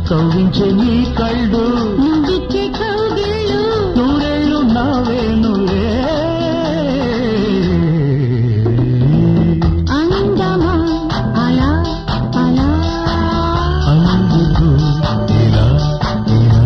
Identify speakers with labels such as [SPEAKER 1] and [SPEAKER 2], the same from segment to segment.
[SPEAKER 1] కవ్వించే నీ కళ్ళు
[SPEAKER 2] నువ్విచ్చే కౌగిళ్ళు
[SPEAKER 1] నూరేళ్ళు నావేనులే
[SPEAKER 2] అందమా అలా అలా
[SPEAKER 1] అందుకు ఇలా ఇలా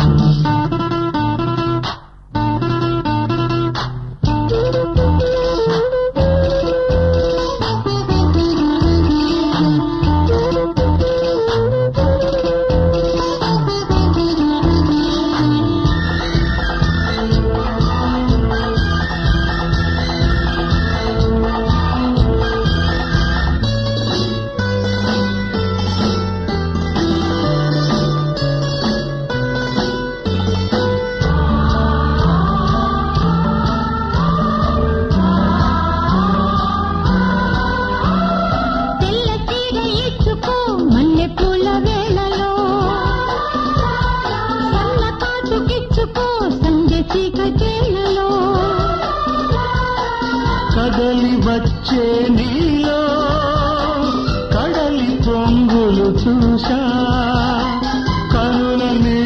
[SPEAKER 2] తెల్ల చీర ఇచ్చుకో మల్లె పూల వేళలో సన్న కాటుకిచ్చుకో సంజె చీకటేళ్లలో
[SPEAKER 1] కదలి వచ్చే నీలో కడలి పొంగులు చూసా కనుల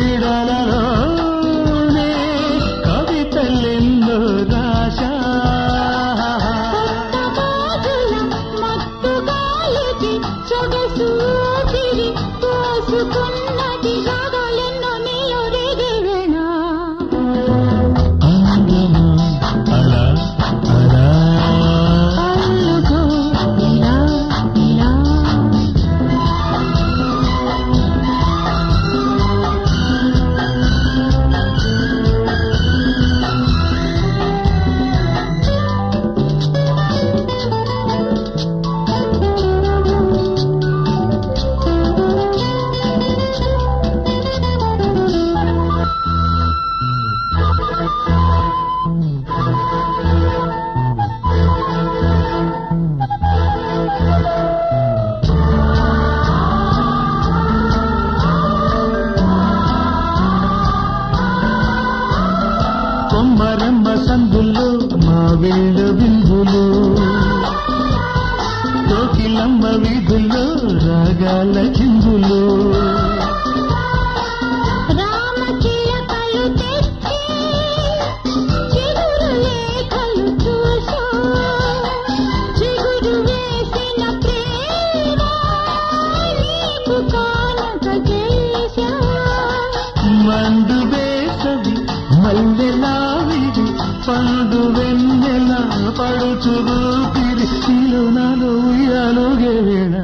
[SPEAKER 1] నీడలలోనే కవితలెందో రాశా
[SPEAKER 2] కొత్త బాధల మత్తు గాలికి సొగసు ఊపిరి పోసుకున్నది రాగాలెన్నో నీలో రేగేవేనా
[SPEAKER 1] అందమా అలా అలా
[SPEAKER 2] అల్లుకో ఇలా ఇలా
[SPEAKER 1] కొమ్మరమ్మ సందుల్లో మా వీళ్ళ విందులు కోకిలమ్మ వీధుల్లో రాగాల చిందులు
[SPEAKER 2] రామచిలకలు తెచ్చి చిగురు లేఖలు చూసా చిగురు వేసిన ప్రేమ నీకు కానుక చేశా
[SPEAKER 1] మండు వేసవి మల్లెలావిడి పండు వెన్నెల పడుచు ఊపిరి నీలో నాలో ఉయ్యాలోగే వేళ